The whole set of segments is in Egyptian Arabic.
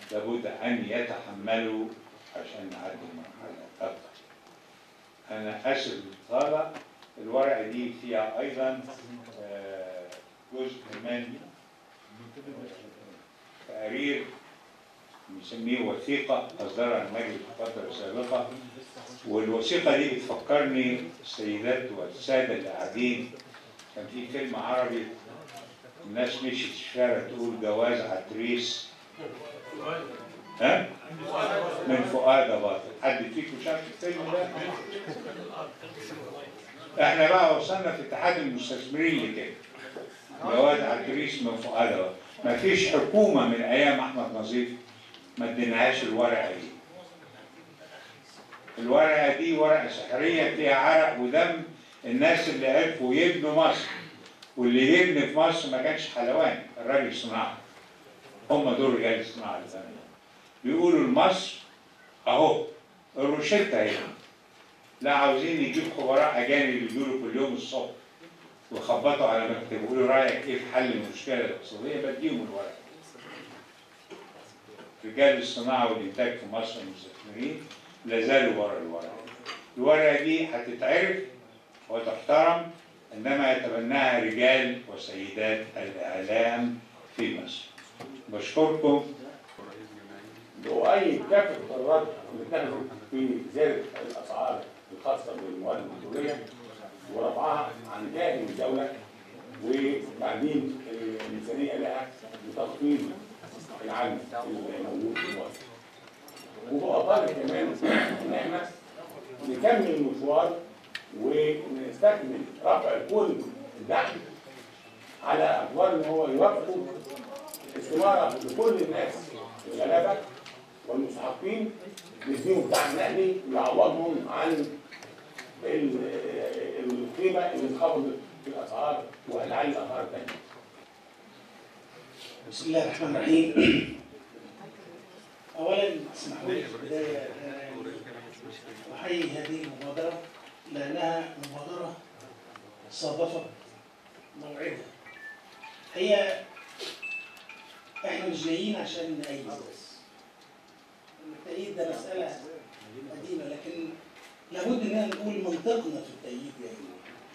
لابد أن يتحملوا عشان نعدي المرحلة أكتر. أنا آسف للإطالة الورقة دي فيها أيضا آه، جزء من تقرير بنسميه وثيقة أصدرها المجلس في الفترة السابقة والوثيقة دي بتفكرني السيدات والسادة اللي قاعدين كان في فيلم عربي الناس مشيت في الشارع تقول جواز عتريس ها؟ من فؤاد باطل حد فيكم شاف الفيلم ده؟ احنا بقى وصلنا في اتحاد المستثمرين لكده جواز عتريس من فؤاد باطل مفيش حكومة من أيام أحمد نظيف ما اديناهاش الورقة دي الورقة دي ورقة سحرية فيها عرق ودم الناس اللي عرفوا يبنوا مصر واللي يبني في مصر ما كانش حلواني الراجل صناعة هم دول رجال الصناعة اللي زمان بيقولوا لمصر اهو الروشتة اهي لا عاوزين نجيب خبراء اجانب يجوا كل يوم الصبح ويخبطوا على مكتب يقولوا رايك ايه في حل المشكله الاقتصاديه بديهم الورق رجال الصناعه والانتاج في مصر المستثمرين لا زالوا ورا الورقه الورقه دي هتتعرف وتحترم عندما يتبناها رجال وسيدات الاعلام في مصر بشكركم وأي كافة القرارات اللي اتخذت في زيادة الأسعار الخاصة بالمواد البترولية ورفعها عن جانب الدولة وتعديل الميزانية لها لتخفيض العجز اللي موجود في مصر. وهو طالب كمان إن احنا نكمل المشوار ونستكمل رفع كل الدعم على اعتبار ان هو يوفقوا استمارة لكل الناس الغلابة والمستحقين نديهم دعم نقدي يعوضهم عن ال- القيمة اللي انخفضت في الأسعار وهنعلي الأسعار تاني. بسم الله الرحمن الرحيم اولا اسمحوا لي في البدايه آه، احيي هذه المبادره لانها مبادره صادفت موعدها هي احنا مش جايين عشان نأيد بس التأييد ده مسألة قديمة لكن لابد اننا نقول منطقنا في التأييد يعني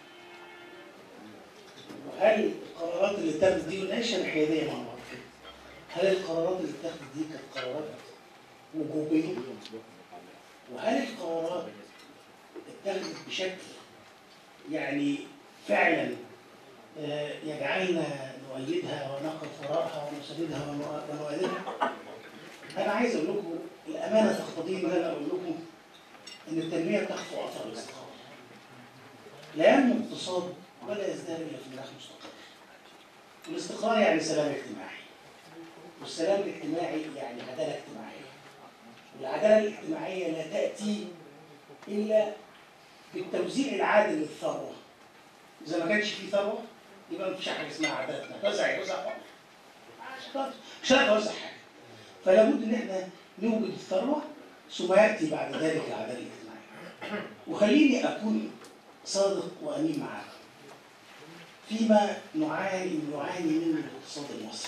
وهل القرارات اللي اتخذت دي ونعيشها الحيادية مع بعض كده هل القرارات اللي اتخذت دي كانت قرارات وجوبية؟ وهل القرارات اتخذت بشكل يعني فعلا آه، يجعلنا نؤيدها ونقف وراءها ونساندها ونؤ- ونؤيدها؟ أنا عايز أقول لكم الأمانة تقتضي إن أنا أقول لكم إن التنمية تخفو أثر الاستقرار. لا ينمو اقتصاد ولا يزداد إلا في مناخ مستقر. والاستقرار يعني سلام اجتماعي. والسلام الاجتماعي يعني عدالة اجتماعية. والعدالة الاجتماعية لا تأتي إلا بالتوزيع العادل للثروة. إذا ما كانش في ثروة يبقى مفيش حاجة اسمها عدالة، توزع يوزع بعض. مش هتعرف- مش هتعرف توزع حاجة. فلا بد إن إحنا نوجد الثروة ثم يأتي بعد ذلك العدالة الاجتماعية. وخليني أكون صادق وأمين معاكم. فيما نعاني نعاني منه الاقتصاد المصري.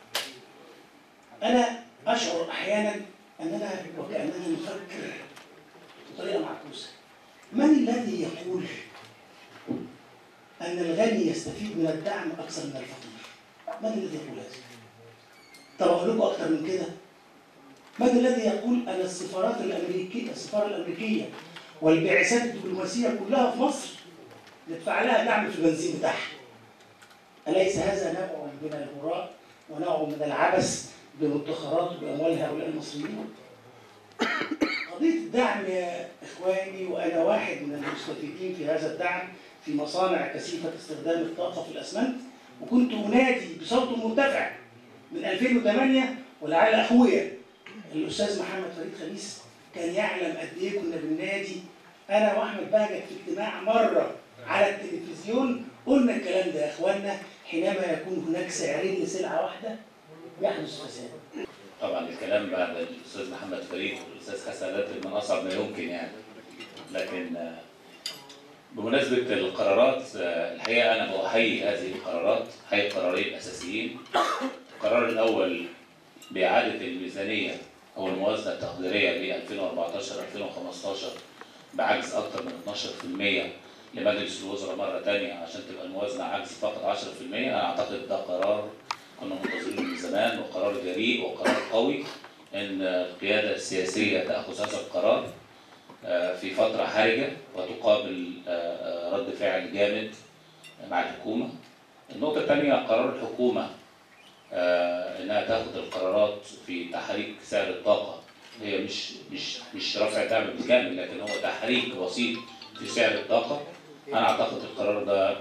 أنا أشعر أحيانا أننا وكأننا نفكر بطريقة معكوسة. من الذي يقول أن الغني يستفيد من الدعم أكثر من الفقير؟ من الذي يقول هذا؟ طب أقول لكم أكثر من كده؟ من الذي يقول أن السفارات الأمريكية السفارة الأمريكية والبعثات الدبلوماسية كلها في مصر ندفع لها دعم في البنزين بتاعها؟ أليس هذا نوع من الهراء ونوع من العبث بمدخرات وبأموال هؤلاء المصريين؟ قضية الدعم يا إخواني وأنا واحد من المستفيدين في هذا الدعم في مصانع كثيفة استخدام الطاقة في الأسمنت وكنت أنادي بصوت مرتفع من 2008 ولعل أخويا الأستاذ محمد فريد خميس كان يعلم قد إيه كنا بالنادي أنا وأحمد بهجت في اجتماع مرة على التلفزيون قلنا الكلام ده يا إخوانا حينما يكون هناك سعرين لسلعة واحدة يحدث فساد طبعا الكلام بعد الاستاذ محمد فريد والاستاذ حسن راتب من اصعب ما يمكن يعني لكن آه، بمناسبه القرارات آه، الحقيقه انا بأحيي هذه القرارات احيي القرارين الاساسيين القرار الاول بإعادة الميزانية أو الموازنة التقديرية ل 2014 2015 بعجز أكثر من 12% لمجلس الوزراء مرة تانية عشان تبقى الموازنة عجز فقط 10% أنا أعتقد ده قرار كنا منتظرينه من زمان وقرار جريء وقرار قوي إن القيادة السياسية تأخذ هذا القرار آه، في فترة حرجة وتقابل آه، آه، رد فعل جامد مع الحكومة. النقطة الثانية قرار الحكومة آه، إنها تاخد القرارات في تحريك سعر الطاقة هي مش مش مش رفع دعم بالكامل لكن هو تحريك بسيط في سعر الطاقة أنا أعتقد القرار ده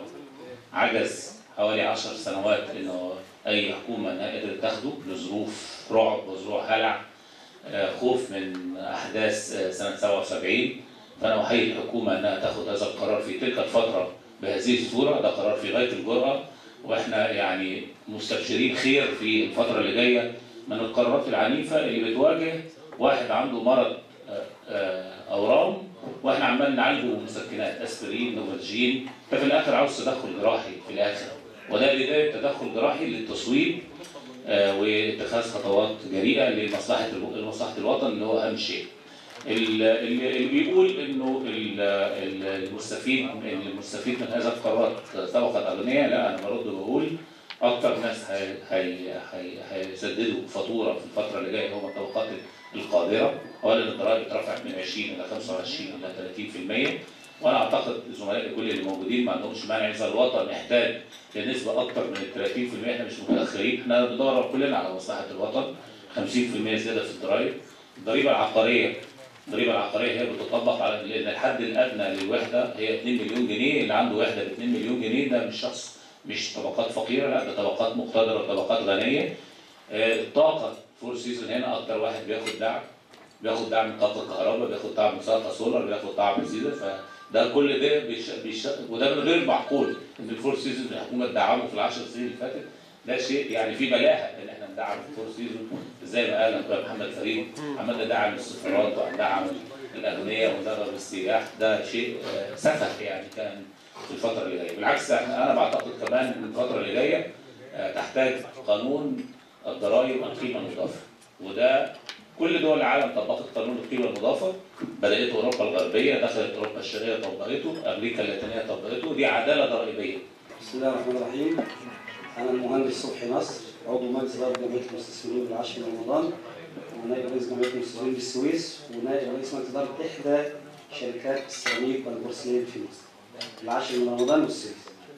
عجز حوالي عشر سنوات إنه أي حكومة إنها قدرت تاخده لظروف رعب وظروف هلع آه، خوف من أحداث آه، سنة 77 فأنا أحيي الحكومة إنها تاخد هذا القرار في تلك الفترة بهذه الصورة ده قرار في غاية الجرأة واحنا يعني مستبشرين خير في الفترة اللي جاية من القرارات العنيفة اللي بتواجه واحد عنده مرض آه، آه، أورام واحنا عمال نعالجه بمسكنات اسبرين نوفالجين ففي الآخر عاوز تدخل جراحي في الآخر وده بداية تدخل جراحي للتصويب آه، واتخاذ خطوات جريئة لمصلحة الو- لمصلحة الوطن اللي هو أهم شيء. ال- اللي اللي بيقول انه ال- ال- المستفيد ان المستفيد من هذا القرارات طبقه اغنياء لا انا برد وبقول اكتر ناس هي هي هي هيسددوا فاتوره في الفتره اللي جايه هم الطبقات القادره اولا الضرائب اترفعت من 20 الى 25 الى 30% وانا اعتقد زملائي كل اللي موجودين ما عندهمش مانع اذا الوطن احتاج لنسبه اكتر من ال 30% احنا مش متاخرين احنا بندور كلنا على مصلحه الوطن 50% زياده في الضرائب الضريبه العقاريه الضريبه العقاريه هي بتطبق على لان الحد الادنى للوحده هي 2 مليون جنيه اللي عنده وحده ب 2 مليون جنيه ده مش شخص مش طبقات فقيره لا ده طبقات مقتدره وطبقات غنيه آه، الطاقه فور سيزون هنا اكتر واحد بياخد دعم بياخد دعم من طاقه الكهرباء بياخد دعم من طاقه سولار بياخد دعم زياده فده كل ده بيش... بيش... وده من غير معقول ان الفور سيزون الحكومه تدعمه في العشر سنين اللي فاتت ده شيء يعني في بلاهه ان احنا ندعم الفور سيزون زي ما قال اخويا محمد فريد عملنا دعم السفارات وندعم الاغنياء وندعم السياح ده شيء آه، سفه يعني كان في الفتره اللي جايه بالعكس احنا انا بعتقد كمان ان الفتره اللي جايه آه، تحتاج قانون الضرائب والقيمه المضافه وده كل دول العالم طبقت قانون القيمه المضافه بدات اوروبا الغربيه دخلت اوروبا الشرقيه طبقته امريكا اللاتينيه طبقته دي عداله ضريبيه بسم الله الرحمن الرحيم أنا المهندس صبحي نصر عضو مجلس إدارة جمعية المستثمرين بالعاشر من رمضان ونائب رئيس جمعية المستثمرين بالسويس ونائب رئيس مجلس إدارة إحدى شركات السيراميك والبورسلين في مصر العاشر من رمضان والسويس.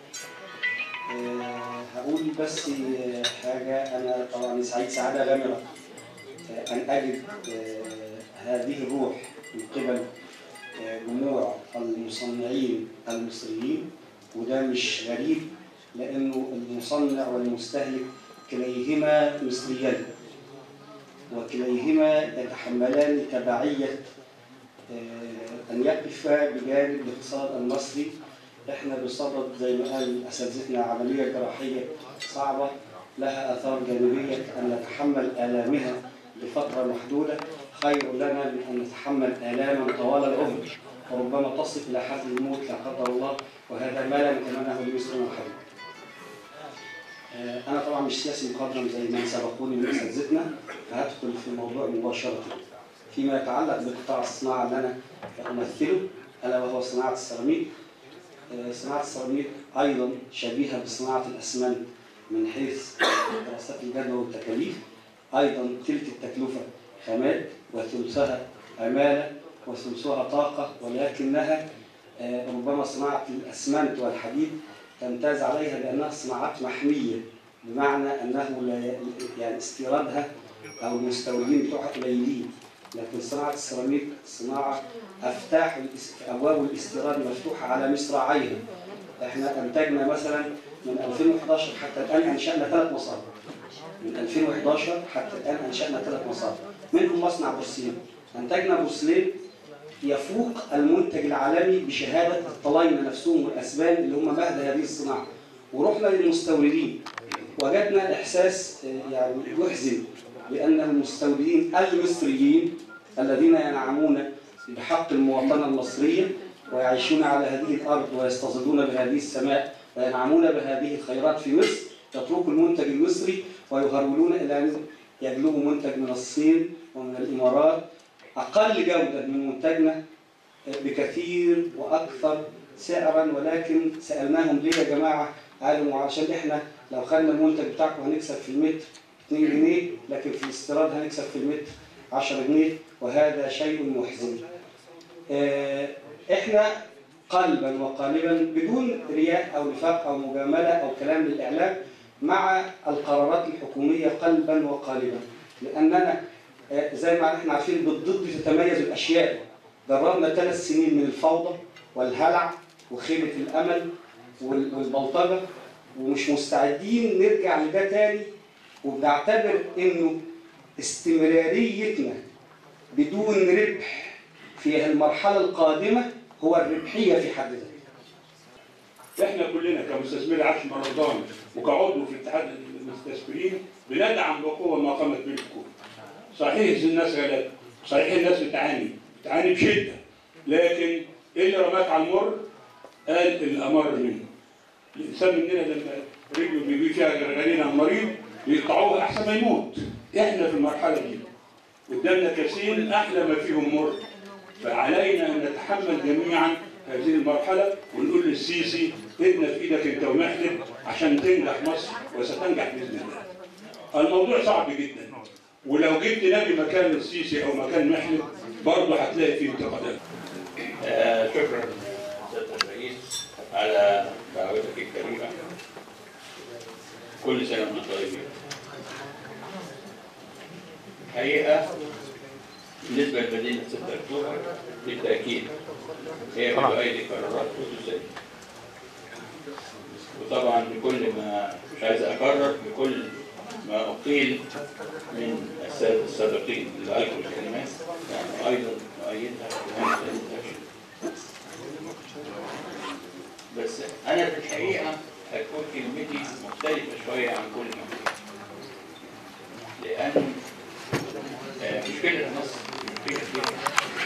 آه، هقول بس آه، حاجة أنا طبعا سعيد سعادة غامرة آه، أن أجد آه، هذه الروح من قبل آه، جموع المصنعين المصريين وده مش غريب لأنه المصنع والمستهلك كليهما مصريان وكليهما يتحملان تبعية آه، أن يقف بجانب الاقتصاد المصري احنا بصدد زي ما قال اساتذتنا عمليه جراحيه صعبه لها اثار جانبيه ان نتحمل الامها لفتره محدوده خير لنا من ان نتحمل الاما طوال العمر وربما تصل الى حد الموت لا قدر الله وهذا ما لا نتمناه لمصرنا الحبيب. آه، انا طبعا مش سياسي مقدم زي ما سبقوني من اساتذتنا فهدخل في الموضوع مباشره. فيما يتعلق بقطاع الصناعه اللي انا امثله الا وهو صناعه السيراميك آه، صناعة السيراميك أيضا شبيهة بصناعة الأسمنت من حيث دراسات الجدوى والتكاليف أيضا تلك التكلفة خامات وثلثها عمالة وثلثها طاقة ولكنها آه، ربما صناعة الأسمنت والحديد تمتاز عليها بأنها صناعات محمية بمعنى أنه لا يعني استيرادها أو المستوردين بتوعها قليلين لكن صناعة السيراميك صناعة افتاح الاس- ابواب الاستيراد مفتوحه على مصراعيها. احنا انتجنا مثلا من 2011 حتى الان انشانا ثلاث مصانع. من 2011 حتى الان انشانا ثلاث مصانع، منهم مصنع بورسلين. انتجنا بورسلين يفوق المنتج العالمي بشهاده الطلاينه نفسهم والاسبان اللي هم مهد هذه الصناعه. ورحنا للمستوردين وجدنا احساس آه، يعني يحزن بان المستوردين المصريين الذين ينعمون بحق المواطنة المصرية ويعيشون على هذه الأرض ويستظلون بهذه السماء وينعمون بهذه الخيرات في مصر يتركوا المنتج المصري ويهرولون إلى يجلبوا منتج من الصين ومن الامارات اقل جوده من منتجنا بكثير واكثر سعرا ولكن سالناهم ليه يا جماعه؟ قالوا عشان احنا لو خدنا المنتج بتاعكم هنكسب في المتر 2 جنيه لكن في الاستيراد هنكسب في المتر 10 جنيه وهذا شيء محزن. آه، احنا قلبا وقالبا بدون رياء او نفاق او مجامله او كلام للاعلام مع القرارات الحكوميه قلبا وقالبا لاننا آه، زي ما احنا عارفين بالضد تتميز الاشياء جربنا ثلاث سنين من الفوضى والهلع وخيبه الامل وال- والبلطجه ومش مستعدين نرجع لده تاني وبنعتبر انه استمراريتنا بدون ربح في المرحله القادمه هو الربحيه في حد ذاتها احنا كلنا كمستثمري عشر رمضان وكعضو في اتحاد المستثمرين بندعم بقوه ما قامت به الحكومه. صحيح الناس غلابه، صحيح الناس بتعاني، بتعاني بشده، لكن اللي رماك على المر قال الامر منه. الانسان مننا لما رجله بيجي فيها غرغرين على المريض بيقطعوها احسن ما يموت. احنا في المرحله دي قدامنا كثير احلى ما فيهم مر. فعلينا ان نتحمل جميعا هذه المرحله ونقول للسيسي ايدنا في ايدك انت ومحلب عشان تنجح مصر وستنجح باذن الله. الموضوع صعب جدا ولو جبت نبي مكان السيسي او مكان محلب برضه هتلاقي فيه انتقادات. آه، شكرا سيادة الرئيس على دعوتك الكريمة كل سنة وانتم طيبين الحقيقة بالنسبة لمدينة 6 أكتوبر بالتأكيد هي بتؤيد قرارات خصوصية وطبعا بكل ما مش عايز أكرر بكل ما أقيل من السادة السابقين اللي ألقوا الكلمات يعني أيضا نؤيدها وما نؤيدهاش بس انا في الحقيقه هتكون كلمتي مختلفه شويه عن كل ما قلت. لان آه، مشكله مصر مشكله كبيره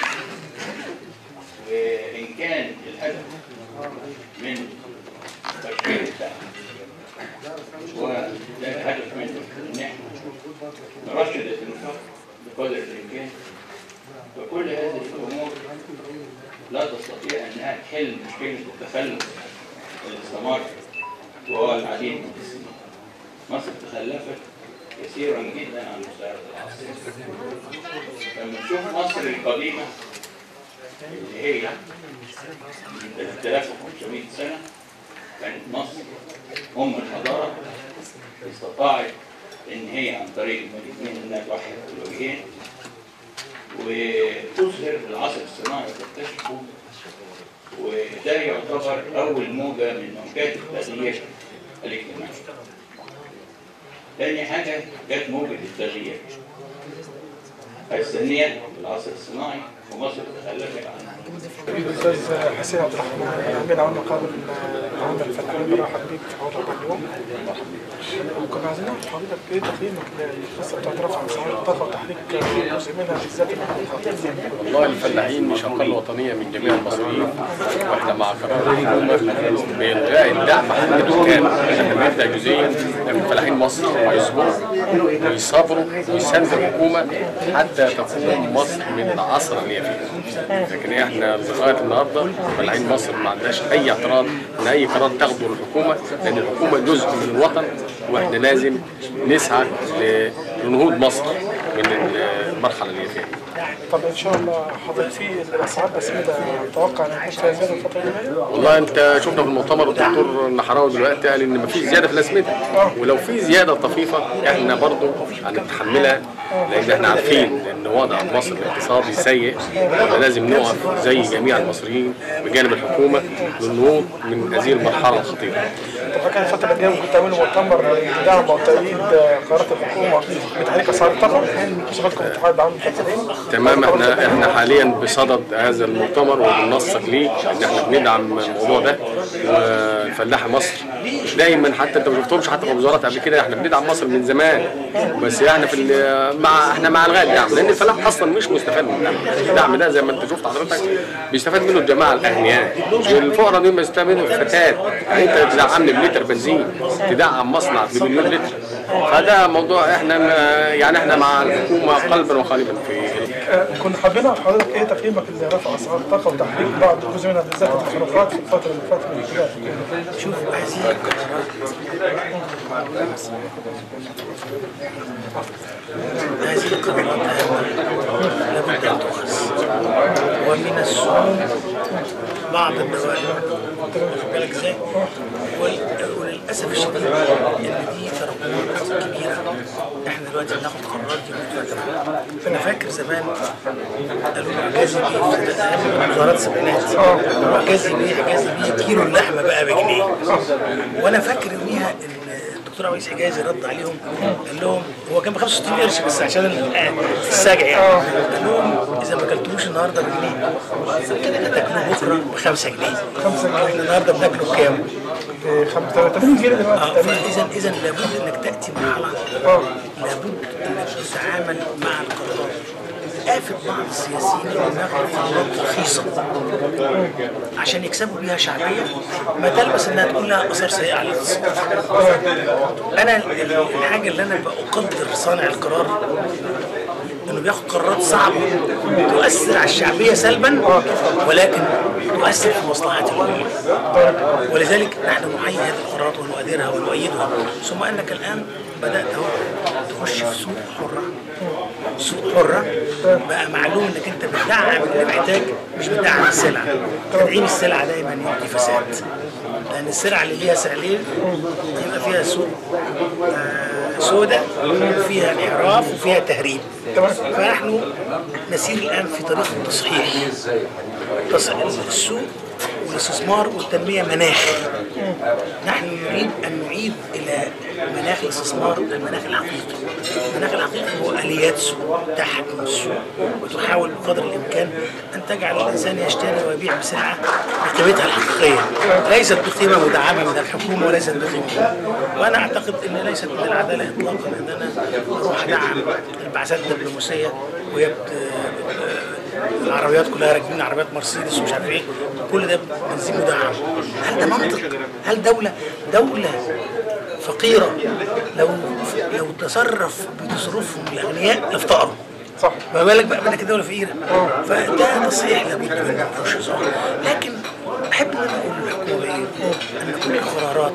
وان كان الهدف من تشكيل الدعم وده الهدف منه ان احنا نرشد الانفاق بقدر الامكان فكل هذه الامور لا تستطيع انها تحل مشكله التخلف اللي استمر وهو العديد من السنين. مصر تخلفت كثيرا جدا عن مستعمره العصر. لما نشوف مصر القديمه اللي هي من 3500 سنه كانت مصر ام الحضاره استطاعت ان هي عن طريق الملك انها توحد الوجهين وتظهر في العصر الصناعي تكتشفه وده يعتبر أول موجة من موجات التغيير الاجتماعي. تاني حاجة جت موجة التغيير الثانية في العصر الصناعي ومصر تخلفت عنها. الاستاذ حسين عبد الرحمن امين عون مقابل عون الفلاحين برحب بيك في حوار اليوم وكنا عايزين نعرف حضرتك ايه تقييمك للقصه بتاعت رفع مساعدة الطاقه وتحريك جزء منها بالذات الخطيب والله الفلاحين مش اقل وطنيه من جميع المصريين واحنا مع قرار الحكومه بالغاء الدعم حتى بالكامل احنا بنبدا جزئيا ان فلاحين مصر يصبروا ويصبروا ويساندوا الحكومه حتى تكون مصر من العصر اللي هي فيه لكن احنا لغايه النهارده فلاحين مصر ما عندهاش اي اعتراض ان اي قرار تاخده الحكومه لان الحكومه جزء من الوطن واحنا لازم نسعى لنهوض مصر من المرحله اللي هي فيها طب ان شاء الله حضرتك في الاسعار الاسمده متوقع ان يكون فيها زياده الفتره اللي جايه؟ والله انت شفنا في المؤتمر الدكتور النحراوي دلوقتي قال ان مفيش زياده في الاسمده ولو في زياده طفيفه احنا برضو هنتحملها لان احنا عارفين ان وضع مصر الاقتصادي سيء ولازم نقف زي جميع المصريين بجانب الحكومه للنهوض من هذه المرحله الخطيره. طب فاكر الفتره الجايه ممكن تعملوا مؤتمر دعم وتأييد قرارات الحكومه بتحريك اسعار الطاقه صفتكم اتحاد عام الفتره دي؟ تمام احنا احنا حاليا بصدد هذا المؤتمر وبننسق ليه ان احنا بندعم الموضوع ده الفلاح مصر دايما حتى انت ما شفتهمش حتى في وزارات قبل كده احنا بندعم مصر من زمان بس احنا في ال- مع احنا مع الغاء الدعم لان الفلاح اصلا مش مستفاد من الدعم الدعم ده زي ما انت شفت حضرتك بيستفاد منه الجماعه الاغنياء والفقراء دول بيستفاد منه الفتاه يعني انت تدعمني بلتر بنزين تدعم مصنع بمليون لتر فده موضوع احنا يعني احنا مع الحكومه قلبا وقالبا في آه، كنا حابين نعرف حضرتك ايه تقييمك لرفع اسعار الطاقه وتحريك بعض جزء منها بالذات التخلفات في الفتره اللي فاتت من الاتجاه الحكومي. شوف هذه هذه القرارات هامة لابد أن تؤخذ ومن الصعوبة بعض الدوائر واخد بالك ازاي؟ وال- وللاسف الشديد ان دي تراكمات كبيره احنا دلوقتي بناخد قرارات دي متفاجئه فانا فاكر زمان قالوا لي حجازي بيه في أيام وزارات السبعينات حجازي بيه حجازي بيه كيلو اللحمه بقى بجنيه وانا فاكر يوميها ان الدكتور عويس حجازي رد عليهم قال لهم هو كان ب 65 قرش بس عشان ال- السجع يعني قال لهم اذا ما اكلتوش النهارده بجنيه هتاكلوه بكره ب 5 جنيه 5 جنيه. احنا النهارده بناكله بكام؟ ب 85 جنيه دلوقتي اه تقريبا فاذا اذا لابد انك تاتي مرحله اه لابد انك تتعامل مع القرارات آفة بعض السياسيين انهم ياخدوا قرارات رخيصة عشان يكسبوا بيها شعبية ما تلبس انها تكون لها اثار سيئة على الاقتصاد. انا ال- الحاجة اللي انا بقدر صانع القرار انه بياخد قرارات صعبة تؤثر على الشعبية سلبا ولكن تؤثر في مصلحة الأمة ولذلك نحن نحيي هذه القرارات ونؤدرها ونؤيدها ثم انك الان بدات اهو تخش في سوق حره سوق حره بقى معلوم انك انت بتدعم اللي محتاج مش بتدعم السلعه تدعيم السلعه دايما يؤدي فساد لان السلعه اللي ليها سعرين يبقى فيها سوق آه، سوداء وفيها انحراف وفيها تهريب فنحن نسير الان في طريق التصحيح تص- السوق والاستثمار والتنمية مناخ نحن نريد أن نعيد إلى مناخ الاستثمار المناخ الحقيقي المناخ الحقيقي هو آليات سوق تحكم السوق وتحاول بقدر الإمكان أن تجعل الإنسان يشتري ويبيع بسلعة بقيمتها الحقيقية ليست بقيمة مدعمة من الحكومة وليست بقيمة وأنا أعتقد أن ليست من العدالة إطلاقا أن أنا أروح أدعم البعثات الدبلوماسية وهي بت- العربيات كلها راكبين عربيات مرسيدس ومش عارف ايه كل ده بنزين مدعم هل ده منطق؟ هل دولة دولة فقيرة لو لو تصرف بتصرفهم الأغنياء لافتقروا صح ما بالك بقى منك دولة فقيرة فده تصحيح لابد منه مش هزار لكن أحب إن أنا أقول للحكومة إيه؟ أن كل القرارات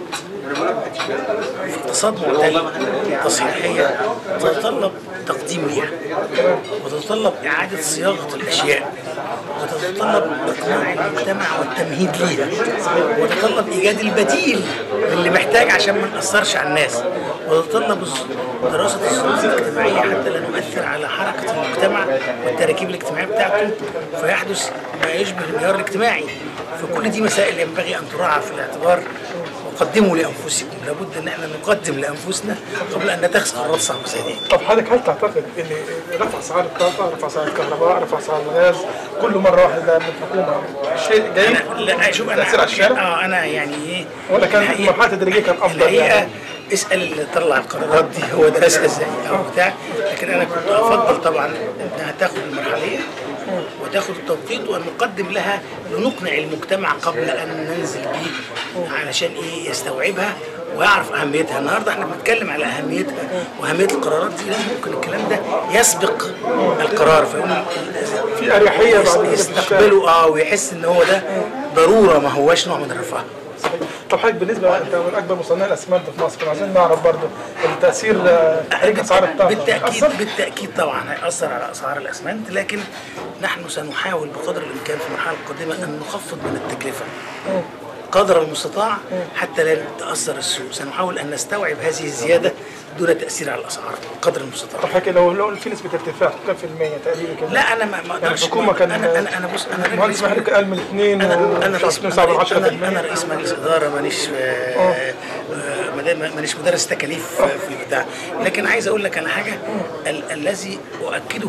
في اقتصاد معتدل تصحيحية تتطلب تقديم ليها وتتطلب إعادة صياغة الأشياء وتتطلب إقناع المجتمع والتمهيد ليها وتتطلب إيجاد البديل اللي محتاج عشان ما نأثرش على الناس وتتطلب الظ- دراسة الظروف الاجتماعية حتى لا نؤثر على حركة المجتمع والتراكيب الاجتماعية بتاعته فيحدث ما يشبه الانهيار الاجتماعي فكل دي مسائل ينبغي أن تراعى في الاعتبار وقدموا لانفسكم لابد ان احنا نقدم لانفسنا قبل ان نتخذ قرارات صعبه زي دي طب حضرتك هل تعتقد ان رفع اسعار الطاقه رفع اسعار الكهرباء رفع اسعار الغاز كل مره واحده من الحكومه شيء جيد انا لا شوف انا تأثير على الشارع؟ اه انا يعني ايه ولا كان الحقيقة- مرحلة تدريجية كان أفضل الحقيقه يعني؟ اسال اللي طلع القرارات دي هو درسها ازاي او بتاع لكن انا كنت افضل طبعا انها تاخد المرحليه وتاخد التوقيت وان نقدم لها لنقنع المجتمع قبل ان ننزل بيه علشان ايه يستوعبها ويعرف اهميتها النهارده احنا بنتكلم على اهميتها واهميه القرارات دي لا ممكن الكلام ده يسبق القرار فيقوم في اريحيه بعد كده في الشارع. يستقبله اه ويحس ان هو ده ضروره ما هواش نوع من الرفاه صحيح. طب حضرتك بالنسبه انت من اكبر مصنعي الاسمنت في مصر عايزين نعرف برضه التاثير آه، تحريك اسعار الطاقه بالتاكيد أثر؟ بالتاكيد طبعا هياثر على اسعار الاسمنت لكن نحن سنحاول بقدر الامكان في المرحله القادمه ان نخفض من التكلفه قدر المستطاع حتى لا تاثر السوق سنحاول ان نستوعب هذه الزياده دون تاثير على الاسعار قدر المستطاع طب حضرتك لو لو في نسبه ارتفاع كم في المية تقريبا كده؟ لا انا ما ما يعني اقدرش الحكومه كان انا انا انا بص انا المهندس رئيس- محمد كان قال من 2 انا انا رئيس و 7 انا, 10% أنا رئيس مجلس اداره مانيش آه، آه، مدا- مانيش مدرس تكاليف في البتاع لكن عايز اقول لك على حاجه ال- الذي اؤكده لك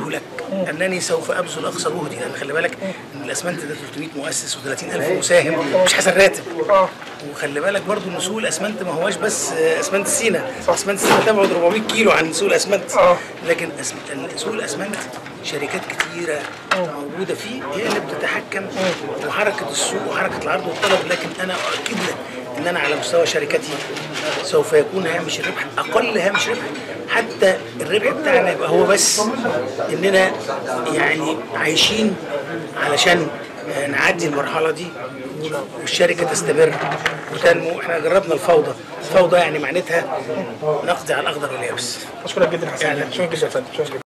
انني سوف ابذل اقصى جهدي لان خلي بالك ان الاسمنت ده 300 مؤسس و30000 مساهم مش حسن راتب اه وخلي بالك برضو ان سوق الاسمنت ما هواش بس آه، اسمنت سينا اسمنت سينا تبعد 400 كيلو عن سوق الاسمنت آه. لكن أسم- سوق الاسمنت شركات كتيره موجوده فيه هي اللي بتتحكم وحركه السوق وحركه العرض والطلب لكن انا اؤكد لك ان انا على مستوى شركتي سوف يكون هامش الربح اقل هامش ربح حتى الربح بتاعنا يبقى هو بس اننا يعني عايشين علشان آه، نعدي المرحله دي والشركه تستمر وتنمو احنا جربنا الفوضى الفوضى يعني معناتها نقضي على الاخضر واليابس اشكرك جدا يا حسين شكرا جدا يا فندم شكرا جدا